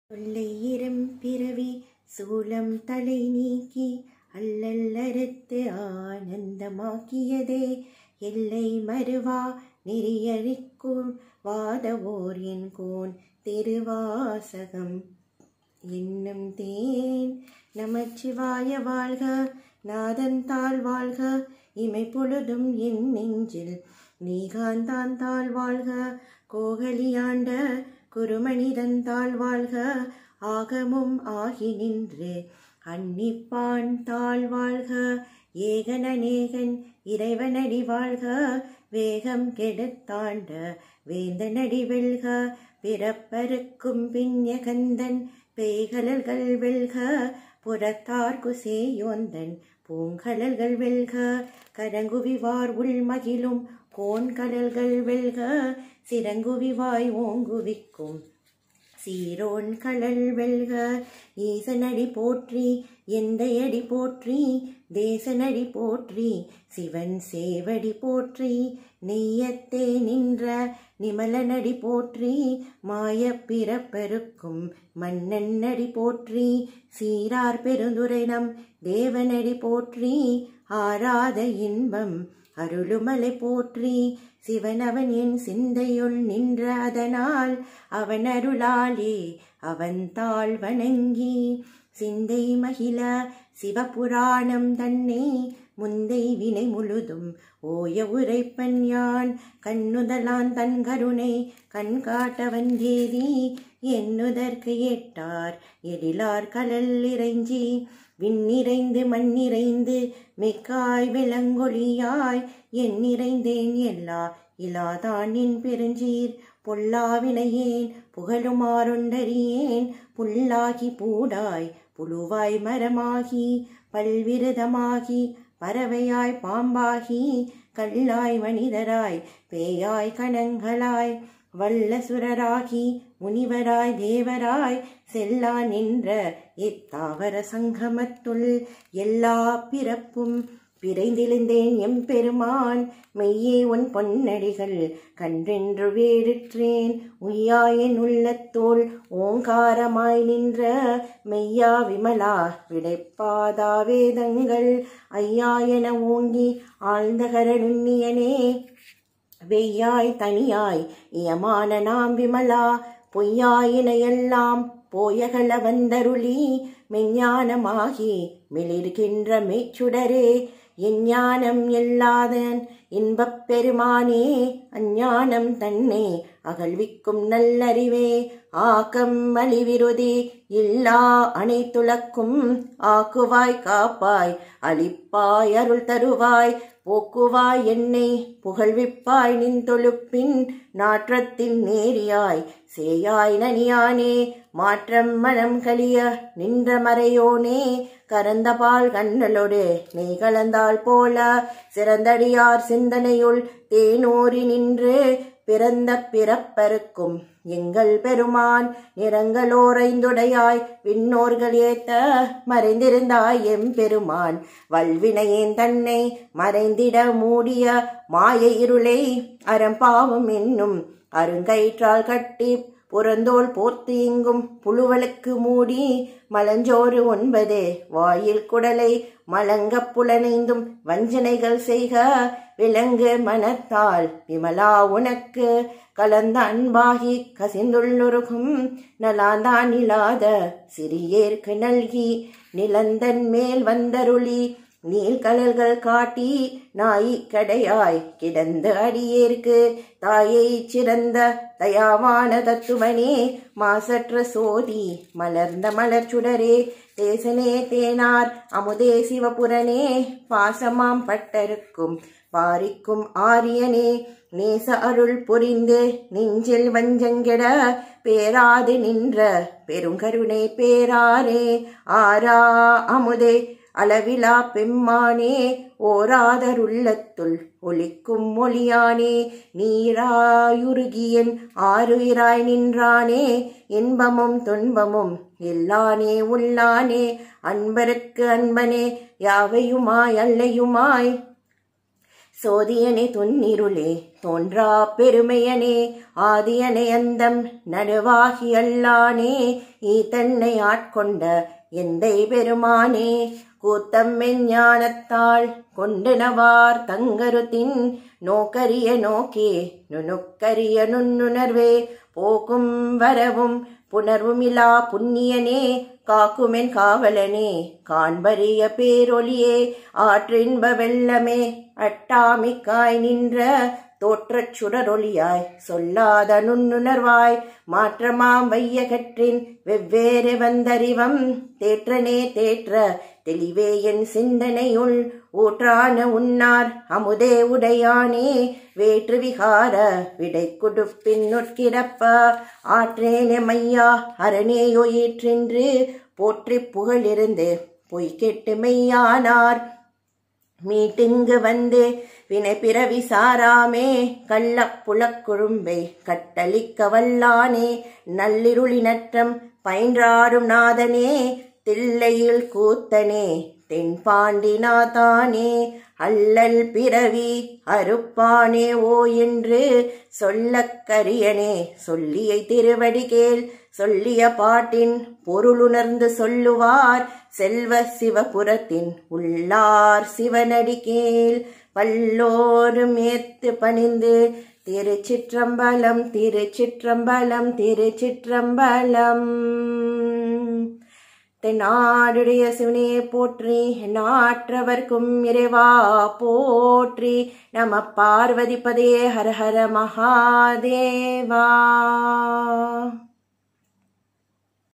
தொல்லையிரம் பிறவி சூலம் தலை நீக்கி அல்லல்லறுத்து ஆனந்தமாக்கியதே எல்லை மறுவா நெறியறிக்கும் வாதவோர் என் கோன் திருவாசகம் என்னும் தேன் நமச்சிவாய வாழ்க நாதன் தாழ் வாழ்க இமை பொழுதும் என் நெஞ்சில் நீகாந்தான் தாழ் வாழ்க கோகலியாண்ட குருமணிதன் தாழ் வாழ்க ஆகமும் ஆகி நின்று அன்னிப்பான் தாழ் வாழ்க ஏகனநேகன் இறைவனடி வாழ்க வேகம் கெடுத்தாண்ட வேந்தனடி வெல்க பிறப்பருக்கும் பின்யகந்தன் பேய்கலல்கள் வெல்க புறத்தார்க்கு சேயோந்தன் பூங்கலல்கள் வெல்க கரங்குவிவார் உள்மகிழும் கோன்கடல்கள் வெல்க சிறங்குவிவாய் ஓங்குவிக்கும் சீரோன் கடல் வெல்க ஈசனடி போற்றி எந்தையடி போற்றி தேசனடி போற்றி சிவன் சேவடி போற்றி நெய்யத்தே நின்ற நிமலனடி போற்றி மாய பிறப்பெருக்கும் மன்னனடி போற்றி சீரார் பெருந்துரைனம் தேவனடி போற்றி ஆராத இன்பம் அருளுமலை போற்றி சிவனவன் என் சிந்தையுள் நின்ற அதனால் அவன் அருளாலே அவன் தாழ் வணங்கி சிந்தை மகிழ சிவபுராணம் தன்னை முந்தை வினை முழுதும் ஓய உரைப்பன் யான் கண்ணுதலான் தன் கருணை கண் காட்டவன் தேதி என்னுதற்கு எட்டார் எழிலார் கடல் இறைஞ்சி விண்ணிறைந்து மண்ணிறைந்து மிக்காய் விளங்கொழியாய் என் நிறைந்தேன் எல்லா இலாதான் நின் பெருஞ்சீர் பொல்லாவினையேன் புகழுமாறொண்டறியேன் புல்லாகி பூடாய் புழுவாய் மரமாகி பல்விருதமாகி பறவையாய் பாம்பாகி கல்லாய் மனிதராய் பேயாய் கணங்களாய் வல்லசுரராகி முனிவராய் தேவராய் செல்லா நின்ற இத்தாவர சங்கமத்துள் எல்லா பிறப்பும் பிறைந்திருந்தேன் எம்பெருமான் மெய்யே உன் பொன்னடிகள் கன்றென்று வேடிற்றேன் உய்யாயன் உள்ளத்தோள் ஓங்காரமாய் நின்ற மெய்யா விமலா விடைப்பாதா வேதங்கள் ஐயா என ஓங்கி ஆழ்ந்த கரணுண்ணியனே வெய்யாய் தனியாய் இயமான நாம் விமலா பொய்யாயினையெல்லாம் போயகள வந்தருளி மெஞ்ஞானமாகி மிளிர்கின்ற மெய்ச்சுடரே எஞ்ஞானம் எல்லாதன் இன்பப் பெருமானே அஞ்ஞானம் தன்னை அகழ்விக்கும் நல்லறிவே ஆக்கம் அழிவிருதி இல்லா அனைத்துலக்கும் ஆக்குவாய் காப்பாய் அளிப்பாய் அருள் தருவாய் போக்குவாய் என்னை புகழ்விப்பாய் நின் தொழுப்பின் நாற்றத்தின் நேரியாய் சேயாய் நனியானே மாற்றம் மனம் கலிய நின்ற மறையோனே கரந்தபால் கண்ணலோடு நெய் கலந்தாள் போல சிறந்தடியார் சிந்தனையுள் தேனோரி நின்று பிறந்த பிறப்பருக்கும் எங்கள் பெருமான் நிறங்களோரைந்துடையாய் விண்ணோர்கள் ஏத்த மறைந்திருந்தாய் எம்பெருமான் வல்வினையேன் தன்னை மறைந்திட மூடிய மாய இருளை அறம்பாவம் என்னும் அருங்கயிற்றால் கட்டி புறந்தோல் போர்த்து இங்கும் புழுவலுக்கு மூடி மலஞ்சோறு ஒன்பது வாயில் குடலை மலங்க புலனைந்தும் வஞ்சனைகள் செய்க விலங்கு மனத்தால் விமலா உனக்கு கலந்த அன்பாகி கசிந்துள்ளுருகும் நலாந்தான் இல்லாத சிறியேற்கு நல்கி நிலந்தன் மேல் வந்தருளி நீள்கடல்கள் காட்டி நாய் கடையாய் கிடந்த அடியேற்கு தாயை சிறந்த தயாவான தத்துவனே மாசற்ற சோதி மலர்ந்த மலர்ச்சுடரே தேசனே தேனார் அமுதே சிவபுரனே பாசமாம் பட்டருக்கும் பாரிக்கும் ஆரியனே நேச அருள் புரிந்து நெஞ்சில் வஞ்சங்கெட பேராது நின்ற பெருங்கருணை பேராரே ஆரா அமுதே அளவிலா பெம்மானே ஓராதருள்ளத்துள் ஒளிக்கும் மொழியானே நீராயுருகியன் ஆறுயிராய் நின்றானே இன்பமும் துன்பமும் எல்லானே உள்ளானே அன்பருக்கு அன்பனே யாவையுமாய் அல்லையுமாய் சோதியனே துன்னிருளே தோன்றா பெருமையனே ஆதியனே அந்தம் நடுவாகி அல்லானே ஈதன்னை ஆட்கொண்ட எந்தை பெருமானே கூத்தம் மெஞ்ஞானத்தாள் கொண்டு நவார் தங்கருத்தின் நோக்கரிய நோக்கே நுணுக்கரிய நுண்ணுணர்வே போக்கும் வரவும் புணர்வுமிலா புண்ணியனே காக்குமென் காவலனே காண்பரிய பேரொளியே ஆற்றின்ப வெள்ளமே அட்டாமிக்காய் நின்ற தோற்றச் சுடரொளியாய் சொல்லாத நுண்ணுணர்வாய் மாற்றமாம் வையகற்றின் வெவ்வேறு வந்தறிவம் தேற்றனே தேற்ற தெளிவே என் சிந்தனையுள் ஊற்றான உன்னார் அமுதே உடையானே வேற்று விகார விடை குடுப்பின் நொற்கிடப்ப ஆற்றேனே மையா அரணேயோ ஏற்றென்று போற்றி புகழிருந்து பொய் கெட்டு மெய்யானார் மீட்டிங்கு வந்து வினை பிறவி சாராமே கள்ளப்புலக்குழும்பை கட்டளிக்க வல்லானே நள்ளிருளினற்றம் பயின்றாடும் நாதனே தில்லையில் கூத்தனே தென்பாண்டினாதானே அல்லல் பிறவி அறுப்பானே ஓ என்று சொல்லக் கரியனே சொல்லியை திருவடிகேள் சொல்லிய பாட்டின் பொருளுணர்ந்து சொல்லுவார் செல்வ சிவபுரத்தின் உள்ளார் சிவனடிகேள் பல்லோரும் ஏத்து பணிந்து திருச்சிற்றம்பலம் திருச்சிற்றம்பலம் திருச்சிற்றம்பலம் தென்னாடுடைய சிவனே போற்றி நாற்றவர்க்கும் இறைவா போற்றி நம பார்வதிபதே ஹர ஹர மகாதேவா